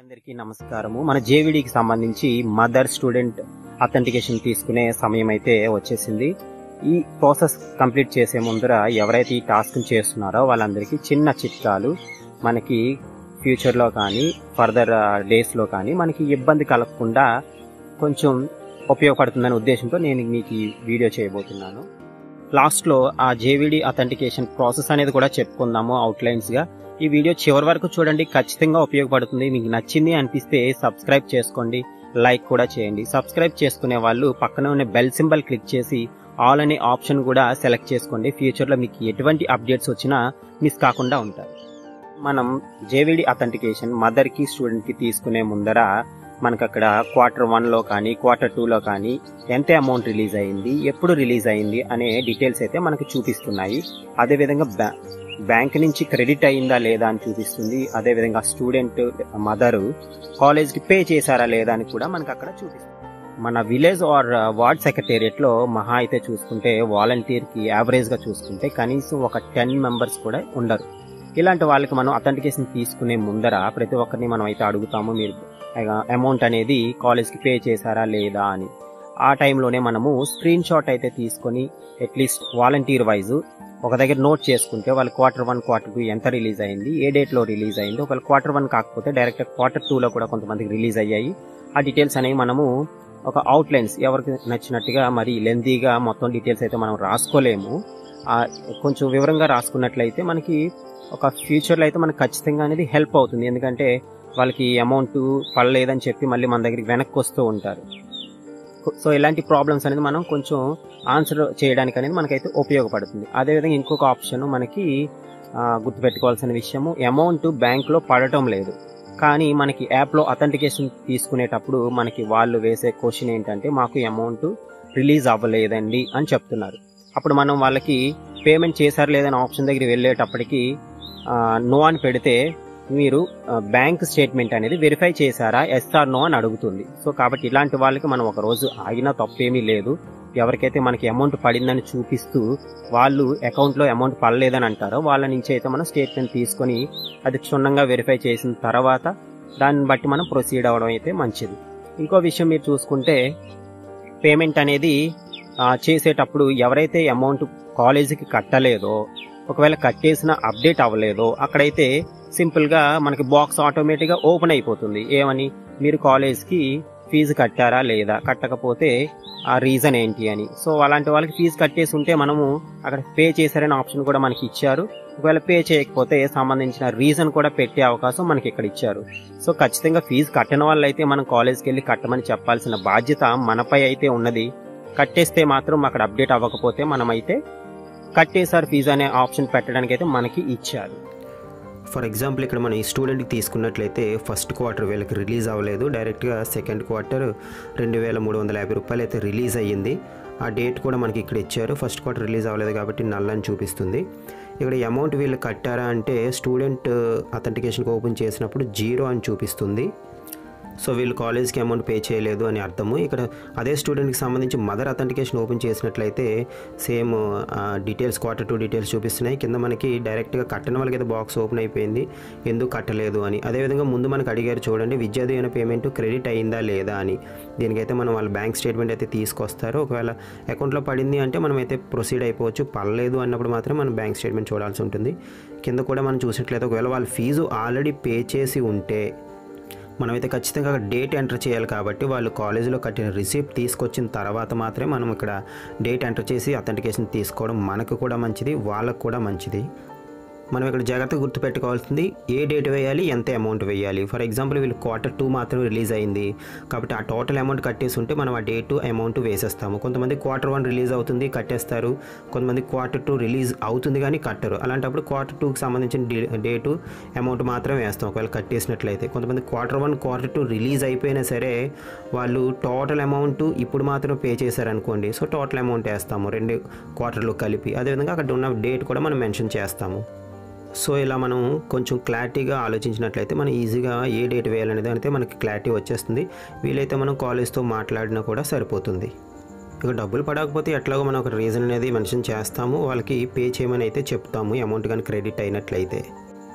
అందరికీ నమస్కారము మన జేవిడికి సంబంధించి మదర్ స్టూడెంట్ అథెంటికేషన్ తీసుకునే సమయం అయితే వచ్చేసింది ఈ ప్రాసెస్ కంప్లీట్ చేసే ముందర ఎవరైతే ఈ టాస్క్ చేస్తున్నారో వాళ్ళందరికీ చిన్న చిట్కాలు మనకి ఫ్యూచర్లో కానీ ఫర్దర్ డేస్లో కానీ మనకి ఇబ్బంది కలగకుండా కొంచెం ఉపయోగపడుతుందనే ఉద్దేశంతో నేను మీకు ఈ వీడియో చేయబోతున్నాను లాస్ట్లో ఆ జేవిడి అథెంటికేషన్ ప్రాసెస్ అనేది కూడా చెప్పుకుందాము అవుట్లైన్స్గా ఈ వీడియో చివరి వరకు చూడండి ఖచ్చితంగా ఉపయోగపడుతుంది మీకు నచ్చింది అనిపిస్తే సబ్స్క్రైబ్ చేసుకోండి లైక్ కూడా చేయండి సబ్స్క్రైబ్ చేసుకునే వాళ్ళు పక్కన ఉన్న బెల్ సింబల్ క్లిక్ చేసి ఆల్ అనే ఆప్షన్ కూడా సెలెక్ట్ చేసుకోండి ఫ్యూచర్లో మీకు ఎటువంటి అప్డేట్స్ వచ్చినా మిస్ కాకుండా ఉంటారు మనం జేవిడి అథెంటికేషన్ మదర్కి స్టూడెంట్కి తీసుకునే ముందర మనకు అక్కడ క్వార్టర్ వన్లో కానీ క్వార్టర్ టూలో కానీ ఎంత అమౌంట్ రిలీజ్ అయింది ఎప్పుడు రిలీజ్ అయింది అనే డీటెయిల్స్ అయితే మనకు చూపిస్తున్నాయి అదేవిధంగా బ్యా బ్యాంక్ నుంచి క్రెడిట్ అయిందా లేదా అని చూపిస్తుంది అదేవిధంగా స్టూడెంట్ మదరు కాలేజ్కి పే చేశారా లేదా అని కూడా మనకు అక్కడ చూపిస్తుంది మన విలేజ్ ఆర్ వార్డ్ సెక్రటేరియట్లో మహా అయితే చూసుకుంటే వాలంటీర్కి యావరేజ్గా చూసుకుంటే కనీసం ఒక టెన్ మెంబర్స్ కూడా ఉండరు ఇలాంటి వాళ్ళకి మనం అథెంటికేషన్ తీసుకునే ముందర ప్రతి ఒక్కరిని మనం అయితే అడుగుతాము మీరు అమౌంట్ అనేది కాలేజ్కి పే చేశారా లేదా అని ఆ టైంలోనే మనము స్క్రీన్ షాట్ అయితే తీసుకొని అట్లీస్ట్ వాలంటీర్ వైజ్ ఒక దగ్గర నోట్ చేసుకుంటే వాళ్ళు క్వార్టర్ వన్ క్వార్టర్ టూ ఎంత రిలీజ్ అయింది ఏ డేట్లో రిలీజ్ అయింది ఒకవేళ క్వార్టర్ వన్ కాకపోతే డైరెక్ట్ క్వార్టర్ టూలో కూడా కొంతమందికి రిలీజ్ అయ్యాయి ఆ డీటెయిల్స్ అనేవి మనము ఒక అవుట్లైన్స్ ఎవరికి నచ్చినట్టుగా మరి లెంతీగా మొత్తం డీటెయిల్స్ అయితే మనం రాసుకోలేము కొంచెం వివరంగా రాసుకున్నట్లయితే మనకి ఒక ఫ్యూచర్లో అయితే మనకు ఖచ్చితంగా అనేది హెల్ప్ అవుతుంది ఎందుకంటే వాళ్ళకి అమౌంట్ పడలేదని చెప్పి మళ్ళీ మన దగ్గరికి వెనక్కి వస్తూ ఉంటారు సో ఇలాంటి ప్రాబ్లమ్స్ అనేది మనం కొంచెం ఆన్సర్ చేయడానికి అనేది మనకైతే ఉపయోగపడుతుంది అదేవిధంగా ఇంకొక ఆప్షన్ మనకి గుర్తుపెట్టుకోవాల్సిన విషయము అమౌంట్ బ్యాంక్లో పడటం లేదు కానీ మనకి యాప్లో అథెంటికేషన్ తీసుకునేటప్పుడు మనకి వాళ్ళు వేసే క్వశ్చన్ ఏంటంటే మాకు అమౌంట్ రిలీజ్ అవ్వలేదండి అని చెప్తున్నారు అప్పుడు మనం వాళ్ళకి పేమెంట్ చేశారు లేదని ఆప్షన్ దగ్గర వెళ్ళేటప్పటికి నో అని పెడితే మీరు బ్యాంక్ స్టేట్మెంట్ అనేది వెరిఫై చేశారా ఎస్ఆర్ నో అని అడుగుతుంది సో కాబట్టి ఇలాంటి వాళ్ళకి మనం ఒక రోజు ఆగినా తప్పేమీ లేదు ఎవరికైతే మనకి అమౌంట్ పడిందని చూపిస్తూ వాళ్ళు అకౌంట్లో అమౌంట్ పడలేదని అంటారో వాళ్ళ నుంచి అయితే మనం స్టేట్మెంట్ తీసుకొని అది క్షుణ్ణంగా వెరిఫై చేసిన తర్వాత దాన్ని బట్టి మనం ప్రొసీడ్ అవ్వడం అయితే మంచిది ఇంకో విషయం మీరు చూసుకుంటే పేమెంట్ అనేది చేసేటప్పుడు ఎవరైతే అమౌంట్ కాలేజీకి కట్టలేదో ఒకవేళ కట్టేసిన అప్డేట్ అవ్వలేదో అక్కడైతే సింపుల్గా మనకి బాక్స్ ఆటోమేటిక్గా ఓపెన్ అయిపోతుంది ఏమని మీరు కాలేజ్కి ఫీజు కట్టారా లేదా కట్టకపోతే ఆ రీజన్ ఏంటి అని సో అలాంటి వాళ్ళకి ఫీజు కట్టేసి ఉంటే మనము అక్కడ పే చేశారనే ఆప్షన్ కూడా మనకి ఇచ్చారు ఒకవేళ పే చేయకపోతే సంబంధించిన రీజన్ కూడా పెట్టే అవకాశం మనకి ఇక్కడ ఇచ్చారు సో ఖచ్చితంగా ఫీజు కట్టిన వాళ్ళైతే మనం కాలేజ్కి వెళ్ళి కట్టమని చెప్పాల్సిన బాధ్యత మనపై అయితే ఉన్నది కట్టేస్తే మాత్రం అక్కడ అప్డేట్ అవ్వకపోతే మనమైతే కట్టేసారు ఫీజు అనే ఆప్షన్ పెట్టడానికి అయితే మనకి ఇచ్చారు ఫర్ ఎగ్జాంపుల్ ఇక్కడ మనం ఈ స్టూడెంట్కి తీసుకున్నట్లయితే ఫస్ట్ క్వార్టర్ వీళ్ళకి రిలీజ్ అవ్వలేదు డైరెక్ట్గా సెకండ్ క్వార్టర్ రెండు వేల మూడు వందల యాభై రూపాయలు అయితే రిలీజ్ అయ్యింది ఆ డేట్ కూడా మనకి ఇక్కడ ఇచ్చారు ఫస్ట్ క్వార్టర్ రిలీజ్ అవ్వలేదు కాబట్టి నల్లని చూపిస్తుంది ఇక్కడ అమౌంట్ వీళ్ళు కట్టారా అంటే స్టూడెంట్ అథెంటికేషన్కి ఓపెన్ చేసినప్పుడు జీరో అని చూపిస్తుంది సో వీళ్ళు కాలేజ్కి అమౌంట్ పే చేయలేదు అని అర్థము ఇక్కడ అదే స్టూడెంట్కి సంబంధించి మదర్ అథెంటికేషన్ ఓపెన్ చేసినట్లయితే same details quarter two details చూపిస్తున్నాయి కింద మనకి డైరెక్ట్గా కట్టని వాళ్ళకి అయితే బాక్స్ ఓపెన్ అయిపోయింది ఎందుకు కట్టలేదు అని అదేవిధంగా ముందు మనకు అడిగారు చూడండి విద్యాదీవన పేమెంట్ క్రెడిట్ అయిందా లేదా అని దీనికైతే మనం వాళ్ళ బ్యాంక్ స్టేట్మెంట్ అయితే తీసుకొస్తారు ఒకవేళ అకౌంట్లో పడింది అంటే మనం అయితే ప్రొసీడ్ అయిపోవచ్చు పడలేదు అన్నప్పుడు మాత్రం మనం బ్యాంక్ స్టేట్మెంట్ చూడాల్సి ఉంటుంది కింద కూడా మనం చూసినట్లయితే ఒకవేళ వాళ్ళ ఫీజు ఆల్రెడీ పే చేసి ఉంటే మనమైతే ఖచ్చితంగా డేట్ ఎంటర్ చేయాలి కాబట్టి వాళ్ళు కాలేజీలో కట్టిన రిసిప్ట్ తీసుకొచ్చిన తర్వాత మాత్రమే మనం ఇక్కడ డేట్ ఎంటర్ చేసి అథెంటికేషన్ తీసుకోవడం మనకు కూడా మంచిది వాళ్ళకు కూడా మంచిది మనం ఇక్కడ జాగ్రత్తగా గుర్తుపెట్టుకోవాల్సింది ఏ డేట్ వేయాలి ఎంత అమౌంట్ వేయాలి ఫర్ ఎగ్జాంపుల్ వీళ్ళు క్వార్టర్ టూ మాత్రమే రిలీజ్ అయింది కాబట్టి ఆ టోటల్ అమౌంట్ కట్టేసి ఉంటే మనం ఆ డేటు అమౌంట్ వేసేస్తాము కొంతమంది క్వార్టర్ వన్ రిలీజ్ అవుతుంది కట్టేస్తారు కొంతమంది క్వార్టర్ టూ రిలీజ్ అవుతుంది కానీ కట్టరు అలాంటప్పుడు క్వార్టర్ టూకి సంబంధించిన డేటు అమౌంట్ మాత్రమే వేస్తాం ఒకవేళ కట్టేసినట్లయితే కొంతమంది quarter one quarter two release అయిపోయినా సరే వాళ్ళు టోటల్ అమౌంట్ ఇప్పుడు మాత్రం పే చేశారనుకోండి సో టోటల్ అమౌంట్ వేస్తాము రెండు క్వార్టర్లు కలిపి అదేవిధంగా అక్కడ ఉన్న డేట్ కూడా మనం మెన్షన్ చేస్తాము సో ఇలా మనం కొంచెం క్లారిటీగా ఆలోచించినట్లయితే మనం ఈజీగా ఏ డేట్ వేయాలనేది అయితే మనకి క్లారిటీ వచ్చేస్తుంది వీలైతే మనం కాలేజ్తో మాట్లాడినా కూడా సరిపోతుంది ఇక డబ్బులు పడకపోతే ఎట్లాగో మనం ఒక రీజన్ అనేది మెన్షన్ చేస్తాము వాళ్ళకి పే చేయమని అయితే చెప్తాము అమౌంట్ కానీ క్రెడిట్ అయినట్లయితే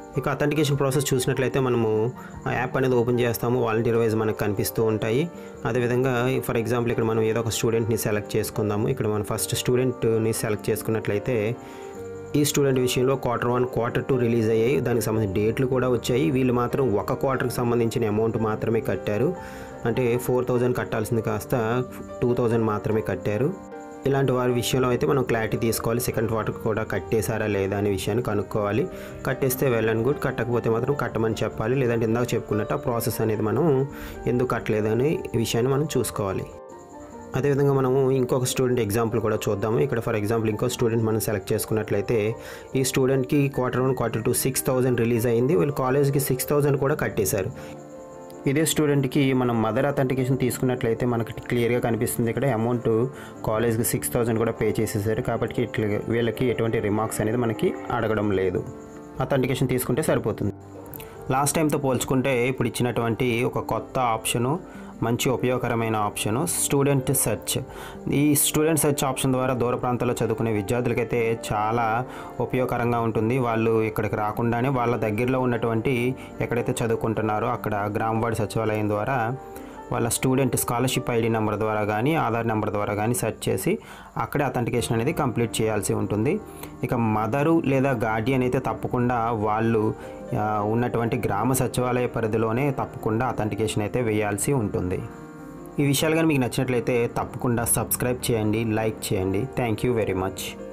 ఇక అథెంటికేషన్ ప్రాసెస్ చూసినట్లయితే మనము ఆ యాప్ అనేది ఓపెన్ చేస్తాము వాలంటీర్ వైజ్ మనకు కనిపిస్తూ ఉంటాయి అదేవిధంగా ఫర్ ఎగ్జాంపుల్ ఇక్కడ మనం ఏదో ఒక స్టూడెంట్ని సెలెక్ట్ చేసుకుందాము ఇక్కడ మనం ఫస్ట్ స్టూడెంట్ని సెలెక్ట్ చేసుకున్నట్లయితే ఈ స్టూడెంట్ విషయంలో quarter one quarter two release అయ్యాయి దానికి సంబంధించిన డేట్లు కూడా వచ్చాయి వీళ్ళు మాత్రం ఒక క్వార్టర్కి సంబంధించిన అమౌంట్ మాత్రమే కట్టారు అంటే ఫోర్ థౌజండ్ కట్టాల్సింది కాస్త టూ థౌజండ్ మాత్రమే కట్టారు ఇలాంటి వారి విషయంలో అయితే మనం క్లారిటీ తీసుకోవాలి సెకండ్ క్వార్టర్ కూడా కట్టేశారా లేదా అనే విషయాన్ని కనుక్కోవాలి కట్టేస్తే వెల్ అండ్ గుడ్ కట్టకపోతే మాత్రం కట్టమని చెప్పాలి లేదంటే ఇందాక చెప్పుకున్నట్టు ఆ ప్రాసెస్ అనేది మనం ఎందుకు కట్టలేదు అనే విషయాన్ని మనం చూసుకోవాలి అదేవిధంగా మనము ఇంకొక స్టూడెంట్ ఎగ్జాంపుల్ కూడా చూద్దాము ఇక్కడ ఫర్ ఎగ్జాంపుల్ ఇంకో స్టూడెంట్ మనం సెలెక్ట్ చేసుకున్నట్లయితే ఈ స్టూడెంట్కి quarter one quarter two six thousand release అయింది వీళ్ళు కాలేజ్కి సిక్స్ థౌజండ్ కూడా కట్టేశారు ఇదే స్టూడెంట్కి మనం మదర్ అథెంటికేషన్ తీసుకున్నట్లయితే మనకి క్లియర్గా కనిపిస్తుంది ఇక్కడ అమౌంట్ కాలేజ్కి సిక్స్ థౌజండ్ కూడా పే చేసేసారు కాబట్టి ఇట్లా వీళ్ళకి ఎటువంటి రిమార్క్స్ అనేది మనకి అడగడం లేదు అథెంటికేషన్ తీసుకుంటే సరిపోతుంది లాస్ట్ టైంతో పోల్చుకుంటే ఇప్పుడు ఇచ్చినటువంటి ఒక కొత్త ఆప్షను మంచి ఉపయోగకరమైన ఆప్షను స్టూడెంట్ సెర్చ్ ఈ స్టూడెంట్ సెర్చ్ ఆప్షన్ ద్వారా దూర ప్రాంతాల్లో చదువుకునే విద్యార్థులకైతే చాలా ఉపయోగకరంగా ఉంటుంది వాళ్ళు ఇక్కడికి రాకుండానే వాళ్ళ దగ్గరలో ఉన్నటువంటి ఎక్కడైతే చదువుకుంటున్నారో అక్కడ గ్రామవాడి సచివాలయం ద్వారా వాళ్ళ స్టూడెంట్ స్కాలర్షిప్ ఐడి నెంబర్ ద్వారా కానీ ఆధార్ నెంబర్ ద్వారా కానీ సెర్చ్ చేసి అక్కడే అథెంటికేషన్ అనేది కంప్లీట్ చేయాల్సి ఉంటుంది ఇక మదరు లేదా గార్డియన్ అయితే తప్పకుండా వాళ్ళు ఆ, ఉన్నటువంటి గ్రామ సచివాలయ పరిధిలోనే తప్పకుండా అథెంటికేషన్ అయితే వేయాల్సి ఉంటుంది ఈ విషయాలు కానీ మీకు నచ్చినట్లయితే తప్పకుండా సబ్స్క్రైబ్ చేయండి లైక్ చేయండి థ్యాంక్ యూ వెరీ మచ్